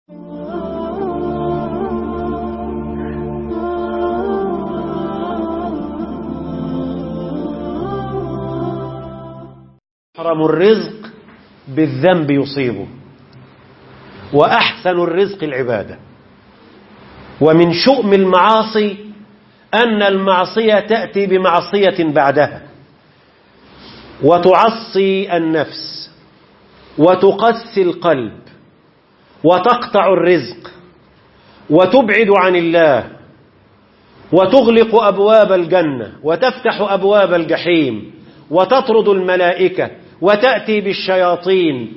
أحرم الرزق بالذنب يصيبه وأحسن الرزق العبادة ومن شؤم المعاصي أن المعصية تأتي بمعصية بعدها وتعصي النفس وتقسي القلب وتقطع الرزق وتبعد عن الله وتغلق أبواب الجنة وتفتح أبواب الجحيم وتطرد الملائكة وتأتي بالشياطين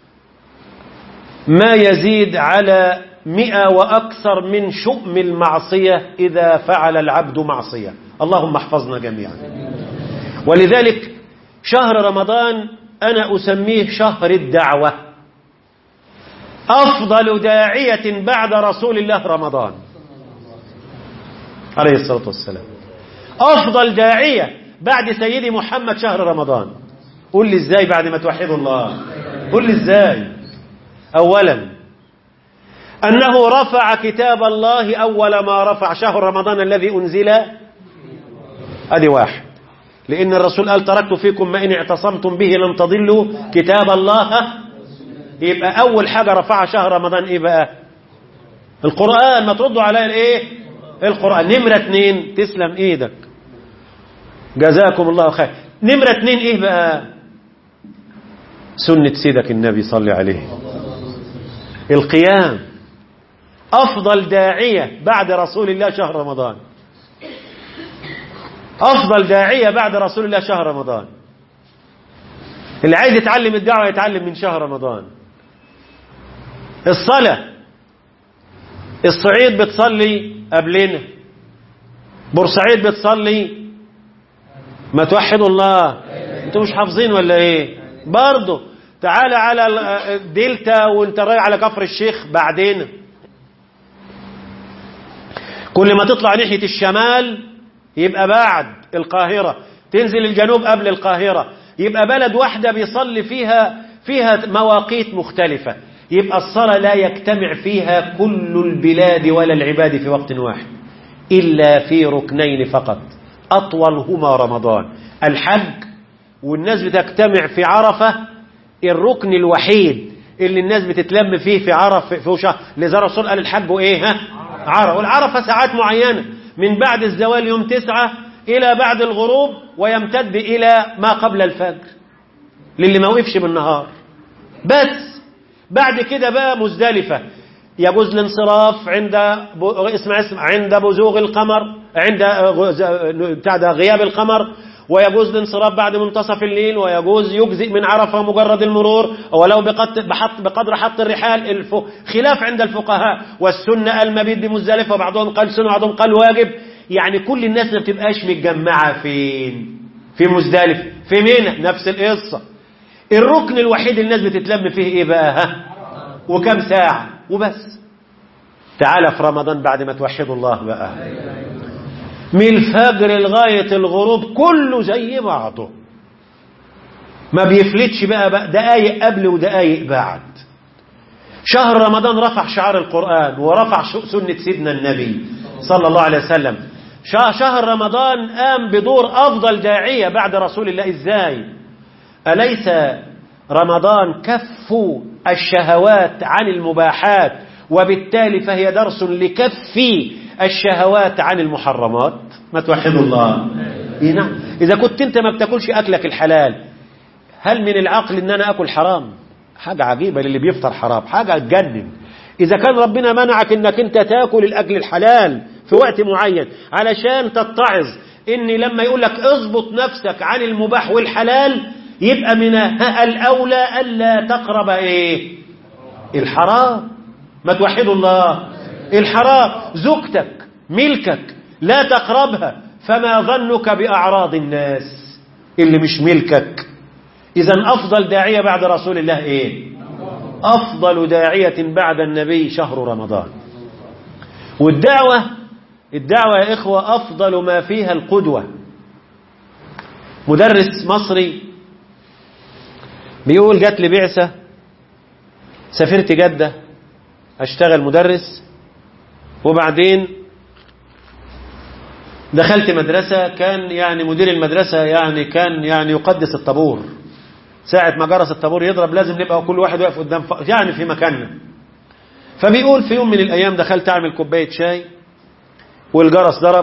ما يزيد على مئة وأكثر من شؤم المعصية إذا فعل العبد معصية اللهم احفظنا جميعا ولذلك شهر رمضان أنا أسميه شهر الدعوة أفضل داعية بعد رسول الله رمضان عليه الصلاة والسلام أفضل داعية بعد سيدي محمد شهر رمضان قل لي ازاي بعد ما توحدوا الله قل لي ازاي أولا أنه رفع كتاب الله أول ما رفع شهر رمضان الذي أنزل أدي واحد لأن الرسول قال تركت فيكم ما إن اعتصمتم به لن تضلوا كتاب الله يبقى أول حاجة رفع شهر رمضان إيه بقى القرآن ما تردوا عليا الإيه القرآن نمرة اتنين تسلم إيدك جزاكم الله خير نمرة اتنين إيه بقى سنة سيدك النبي صلى عليه القيام أفضل داعية بعد رسول الله شهر رمضان أفضل داعية بعد رسول الله شهر رمضان اللي عايز يتعلم الدعوة يتعلم من شهر رمضان الصلاة الصعيد بتصلي قبلنا بورسعيد بتصلي ما توحدوا الله انتوا مش حافظين ولا ايه برضه تعالى على الدلتا وانت رايح على كفر الشيخ بعدين كل ما تطلع ناحية الشمال يبقى بعد القاهرة تنزل الجنوب قبل القاهرة يبقى بلد واحدة بيصلي فيها فيها مواقيت مختلفة يبقى الصلاة لا يجتمع فيها كل البلاد ولا العباد في وقت واحد إلا في ركنين فقط أطولهما رمضان الحج والناس بتجتمع في عرفة الركن الوحيد اللي الناس بتتلم فيه في عرف في شهر لذا الرسول قال الحج ايه ها عرفة والعرفة ساعات معينة من بعد الزوال يوم تسعة إلى بعد الغروب ويمتد إلى ما قبل الفجر للي ما وقفش بالنهار بس بعد كده بقى مزدلفة يجوز الانصراف عند اسمع اسمع عند بزوغ القمر عند بتاع ده غياب القمر ويجوز الانصراف بعد منتصف الليل ويجوز يجزئ من عرفة مجرد المرور ولو بحط بقدر حط الرحال الف... خلاف عند الفقهاء والسنة المبيت بمزدلفة وبعضهم قال سنة وبعضهم قال واجب يعني كل الناس ما بتبقاش متجمعة فين في مزدلفة في منى نفس القصة الركن الوحيد الناس بتتلم فيه ايه بقى ها وكم ساعة وبس تعالى في رمضان بعد ما توحدوا الله بقى من الفجر لغاية الغروب كله زي بعضه ما بيفلتش بقى, بقى دقايق قبل ودقايق بعد شهر رمضان رفع شعار القرآن ورفع سنة سيدنا النبي صلى الله عليه وسلم شهر رمضان قام بدور أفضل داعية بعد رسول الله إزاي أليس رمضان كف الشهوات عن المباحات وبالتالي فهي درس لكف الشهوات عن المحرمات ما توحدوا الله إيه نعم إذا كنت أنت ما بتاكلش أكلك الحلال هل من العقل أن أنا أكل حرام حاجة عجيبة للي بيفطر حرام حاجة تجنن إذا كان ربنا منعك أنك أنت تاكل الأكل الحلال في وقت معين علشان تتعظ إن لما يقول لك اضبط نفسك عن المباح والحلال يبقى من الأولى ألا تقرب إيه الحرام ما توحدوا الله الحرام زوجتك ملكك لا تقربها فما ظنك بأعراض الناس اللي مش ملكك إذا أفضل داعية بعد رسول الله إيه أفضل داعية بعد النبي شهر رمضان والدعوة الدعوة يا إخوة أفضل ما فيها القدوة مدرس مصري بيقول جات لي بعثة سافرت جدة اشتغل مدرس وبعدين دخلت مدرسة كان يعني مدير المدرسة يعني كان يعني يقدس الطابور ساعة ما جرس الطابور يضرب لازم نبقى كل واحد واقف قدام ف... يعني في مكاننا فبيقول في يوم من الأيام دخلت أعمل كوباية شاي والجرس ضرب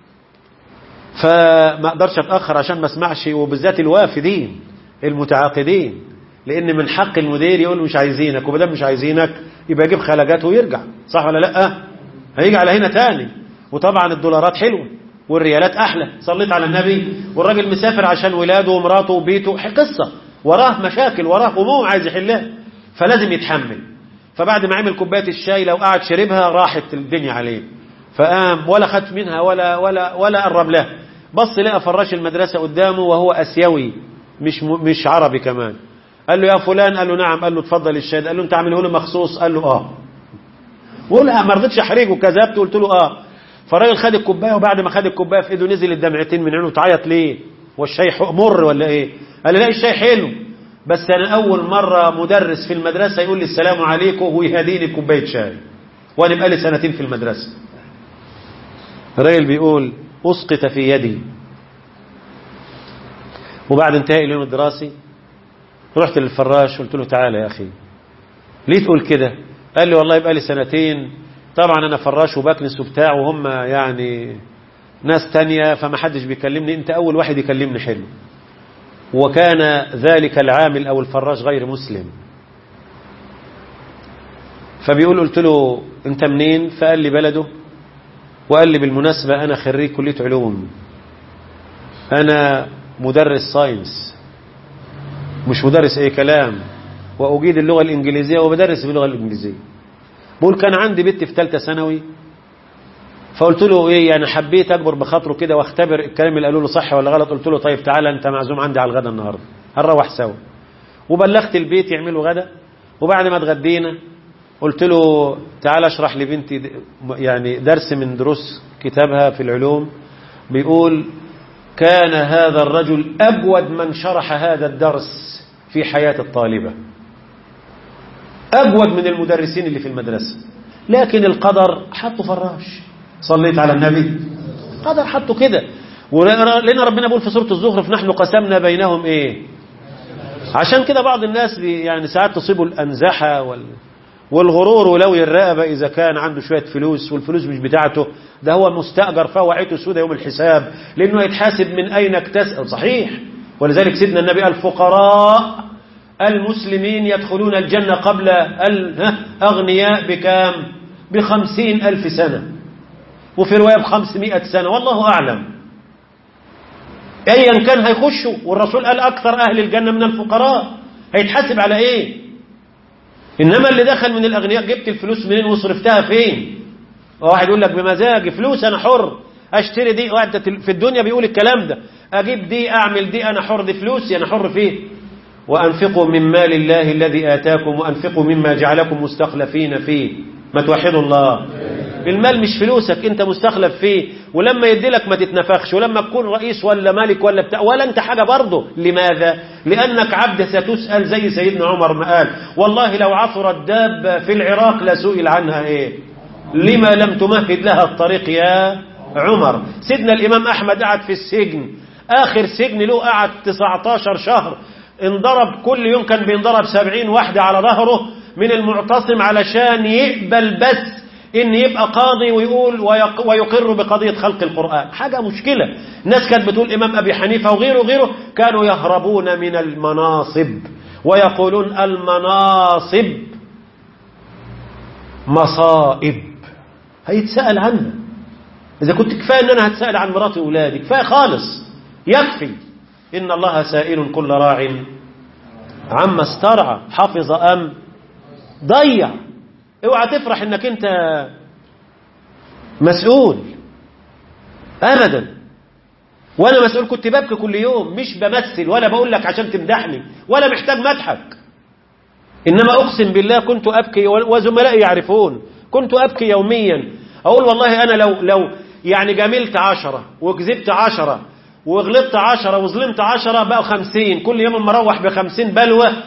فما اقدرش اتأخر عشان ما اسمعش وبالذات الوافدين المتعاقدين لأن من حق المدير يقول مش عايزينك وبدام مش عايزينك يبقى يجيب خلجاته ويرجع صح ولا لا هيجي على هنا تاني وطبعا الدولارات حلوة والريالات أحلى صليت على النبي والراجل مسافر عشان ولاده ومراته وبيته قصة وراه مشاكل وراه هموم عايز يحلها فلازم يتحمل فبعد ما عمل كوبايه الشاي لو قعد شربها راحت الدنيا عليه فقام ولا خد منها ولا ولا ولا قرب لها بص لقى فراش المدرسة قدامه وهو أسيوي مش مش عربي كمان قال له يا فلان قال له نعم قال له اتفضل الشاي قال له انت عامله له مخصوص قال له اه ولا ما رضيتش احرجه كذبت قلت له اه فالراجل خد الكوبايه وبعد ما خد الكوبايه في ايده نزل الدمعتين من عينه تعيط ليه والشاي مر ولا ايه قال لي لا الشاي حلو بس انا اول مره مدرس في المدرسه يقول لي السلام عليكم ويهديني كوبايه شاي وانا بقالي سنتين في المدرسه الراجل بيقول اسقط في يدي وبعد انتهاء اليوم الدراسي رحت للفراش قلت له تعالى يا اخي ليه تقول كده قال لي والله يبقى لي سنتين طبعا انا فراش وبكنس وبتاع وهم يعني ناس تانية فما حدش بيكلمني انت اول واحد يكلمني حلو وكان ذلك العامل او الفراش غير مسلم فبيقول قلت له انت منين فقال لي بلده وقال لي بالمناسبة انا خريج كلية علوم انا مدرس ساينس مش مدرس اي كلام واجيد اللغة الانجليزية وبدرس باللغة الانجليزية بقول كان عندي بنت في ثالثه ثانوي فقلت له ايه يعني حبيت اكبر بخاطره كده واختبر الكلام اللي قالوا له صح ولا غلط قلت له طيب تعالى انت معزوم عندي على الغدا النهارده هنروح سوا وبلغت البيت يعملوا غدا وبعد ما اتغدينا قلت له تعالى اشرح لبنتي يعني درس من دروس كتابها في العلوم بيقول كان هذا الرجل أبود من شرح هذا الدرس في حياة الطالبة أبود من المدرسين اللي في المدرسة لكن القدر حطه فراش صليت على النبي قدر حطه كده ولأن ربنا بيقول في سورة الزخرف نحن قسمنا بينهم ايه عشان كده بعض الناس يعني ساعات تصيبوا الأنزحة وال والغرور ولوي الرقبة إذا كان عنده شوية فلوس والفلوس مش بتاعته ده هو مستأجر فهو عيته سودة يوم الحساب لأنه يتحاسب من أين اكتسب صحيح ولذلك سيدنا النبي الفقراء المسلمين يدخلون الجنة قبل الأغنياء بكام بخمسين ألف سنة وفي رواية بخمسمائة سنة والله أعلم أيا كان هيخشوا والرسول قال أكثر أهل الجنة من الفقراء هيتحاسب على إيه إنما اللي دخل من الأغنياء جبت الفلوس منين وصرفتها فين واحد يقول لك بمزاج فلوس أنا حر أشتري دي واحد في الدنيا بيقول الكلام ده أجيب دي أعمل دي أنا حر دي فلوسي أنا حر فيه وأنفقوا من مال الله الذي آتاكم وأنفقوا مما جعلكم مستخلفين فيه ما توحدوا الله المال مش فلوسك انت مستخلف فيه ولما يديلك ما تتنفخش ولما تكون رئيس ولا مالك ولا بتاع ولا انت حاجة برضه لماذا لأنك عبد ستسأل زي سيدنا عمر ما قال والله لو عثر الدابة في العراق لسئل عنها ايه لما لم تمهد لها الطريق يا عمر سيدنا الإمام أحمد قعد في السجن آخر سجن له قعد 19 شهر انضرب كل يوم كان بينضرب 70 واحدة على ظهره من المعتصم علشان يقبل بس ان يبقى قاضي ويقول ويقر بقضية خلق القرآن حاجة مشكلة الناس كانت بتقول امام ابي حنيفة وغيره وغيره كانوا يهربون من المناصب ويقولون المناصب مصائب هيتسأل عنها إذا كنت كفاية أن أنا هتسأل عن مراتي وأولادي كفاية خالص يكفي إن الله سائل كل راع عما استرعى حفظ أم ضيع اوعى تفرح انك انت مسؤول ابدا وانا مسؤول كنت ببكي كل يوم مش بمثل ولا بقول لك عشان تمدحني ولا محتاج مدحك انما اقسم بالله كنت ابكي وزملائي يعرفون كنت ابكي يوميا اقول والله انا لو لو يعني جملت عشرة وكذبت عشرة وغلطت عشرة وظلمت عشرة بقى خمسين كل يوم مروح بخمسين بلوة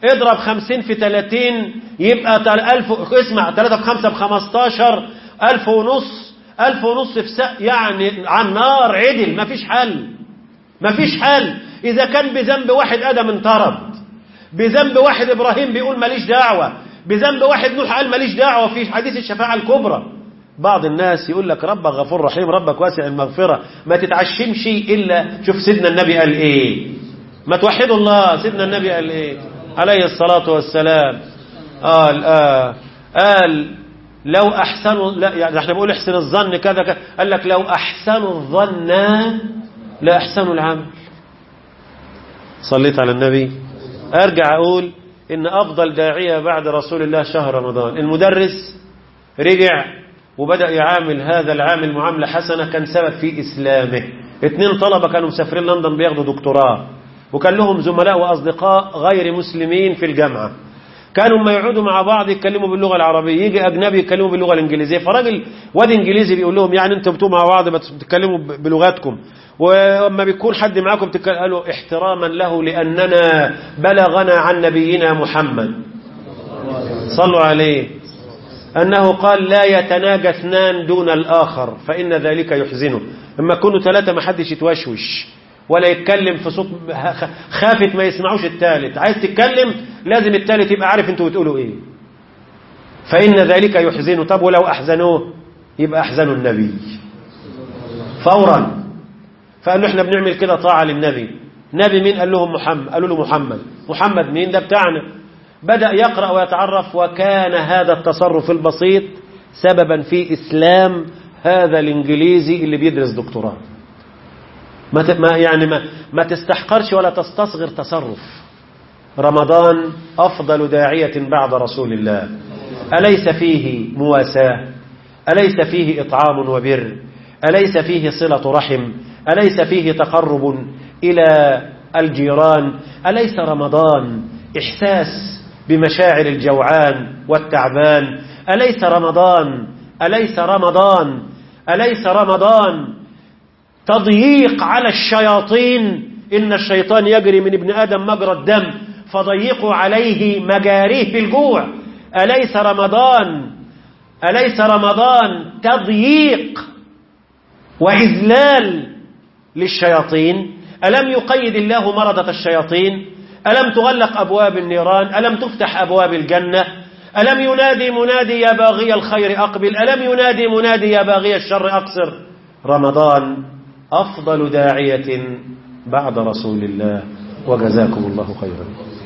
اضرب خمسين في تلاتين يبقى تل- ألف اسمع تلاتة في خمسة بخمستاشر ألف ونص ألف ونص في سق يعني على النار عدل مفيش حل مفيش حل إذا كان بذنب واحد آدم انطرد بذنب واحد إبراهيم بيقول ماليش دعوة بذنب واحد نوح قال ماليش دعوة في حديث الشفاعة الكبرى بعض الناس يقول لك ربك غفور رحيم ربك واسع المغفرة ما تتعشمش إلا شوف سيدنا النبي قال إيه ما توحدوا الله سيدنا النبي قال إيه عليه الصلاة والسلام قال آه قال لو أحسنوا لا يعني احنا بنقول احسن الظن كذا كذا قال لك لو أحسنوا الظن لا أحسنوا العمل صليت على النبي أرجع أقول إن أفضل داعية بعد رسول الله شهر رمضان المدرس رجع وبدأ يعامل هذا العامل معاملة حسنة كان سبب في إسلامه اتنين طلبة كانوا مسافرين لندن بياخدوا دكتوراه وكان لهم زملاء وأصدقاء غير مسلمين في الجامعة كانوا ما يقعدوا مع بعض يتكلموا باللغة العربية يجي أجنبي يتكلموا باللغة الإنجليزية فراجل واد إنجليزي بيقول لهم يعني أنتوا بتوع مع بعض بتتكلموا بلغتكم ولما بيكون حد معاكم قالوا احتراما له لأننا بلغنا عن نبينا محمد صلوا عليه أنه قال لا يتناجى اثنان دون الآخر فإن ذلك يحزنه اما كونوا ثلاثة ما حدش يتوشوش ولا يتكلم في صوت خافت ما يسمعوش الثالث عايز تتكلم لازم الثالث يبقى عارف انتوا بتقولوا ايه فإن ذلك يحزنه طب ولو أحزنوه يبقى أحزنوا النبي فورا فقالوا احنا بنعمل كده طاعة للنبي نبي مين قال لهم محمد قالوا له محمد محمد مين ده بتاعنا بدأ يقرأ ويتعرف وكان هذا التصرف البسيط سببا في إسلام هذا الإنجليزي اللي بيدرس دكتوراه ما ما يعني ما, ما تستحقرش ولا تستصغر تصرف رمضان أفضل داعية بعد رسول الله أليس فيه مواساة أليس فيه إطعام وبر أليس فيه صلة رحم أليس فيه تقرب إلى الجيران أليس رمضان إحساس بمشاعر الجوعان والتعبان أليس رمضان أليس رمضان أليس رمضان تضييق على الشياطين إن الشيطان يجري من ابن آدم مجرى الدم فضيقوا عليه مجاريه بالجوع أليس رمضان أليس رمضان تضييق وإذلال للشياطين ألم يقيد الله مرضة الشياطين ألم تغلق أبواب النيران ألم تفتح أبواب الجنة ألم ينادي منادي يا باغي الخير أقبل ألم ينادي منادي يا باغي الشر أقصر رمضان أفضل داعية بعد رسول الله وجزاكم الله خيرا